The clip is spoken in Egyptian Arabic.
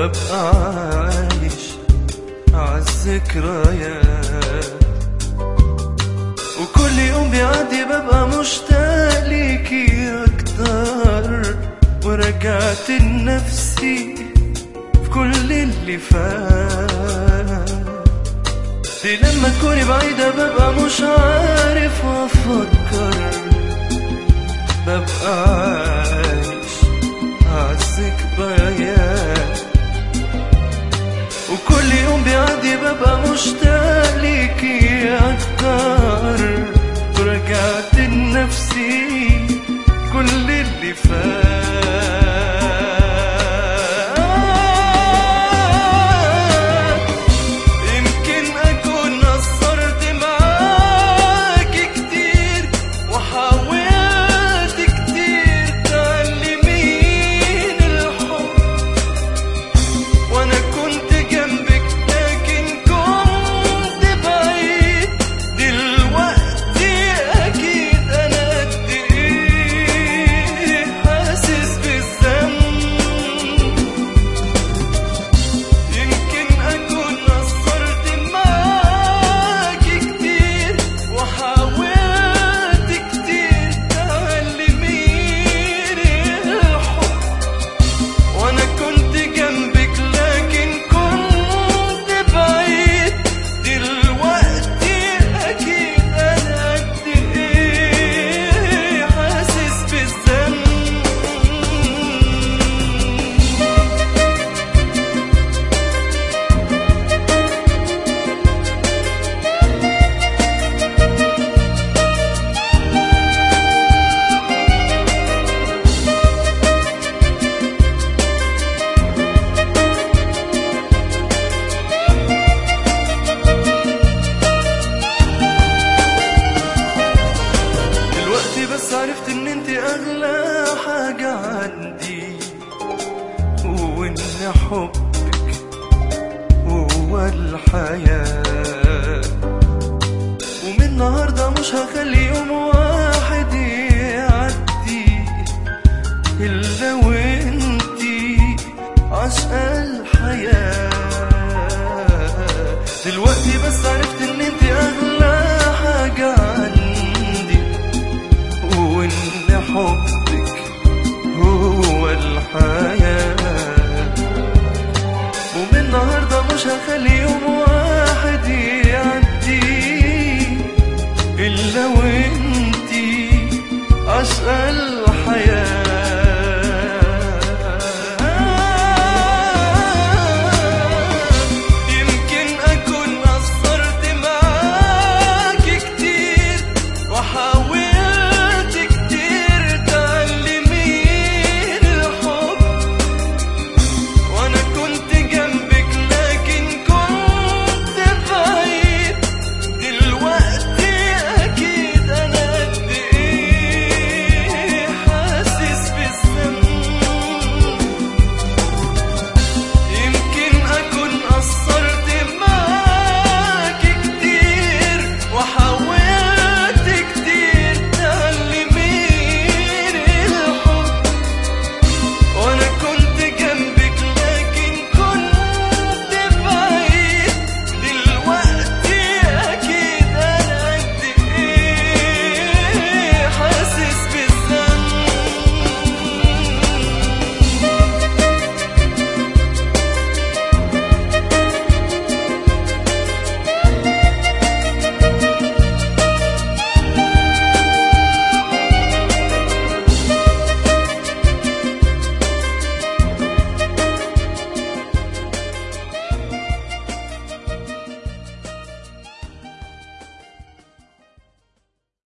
ببقى عايش عالذكريات وكل يوم بيعدي ببقى مشتاق ليكي أكتر ورجعت لنفسي في كل اللي فات دي لما تكوني بعيدة ببقى مش عارف أفكر ببقى عايش عالذكريات وكل يوم بيعدي ببقى مشتاق ليكي أكتر ورجعت لنفسي كل اللي فات يمكن أكون قصرت معاكي كتير وحاولت كتير تعلميني الحب وانا كنت جنبك لكن كنت بعيد دلوقتي اكيد انا قد ايه حاسس بالذنب يمكن اكون قصرت معاكي كتير وحاولت كتير تعلميني الحب وانا كنت جنبك لكن كنت بعيد دلوقتي اكيد انا قد ايه حاسس بالذنب دلوقتي بس عرفت ان انت اغلى حاجة عندي وان حبك هو الحياة ومن النهاردة مش هخلي يوم واحد يعدي الا وانتي عشق الحياة دلوقتي بس عرفت ان انت اغلى حاجة عندي وان حبك هو الحياة ومن النهاردة مش هخلي يوم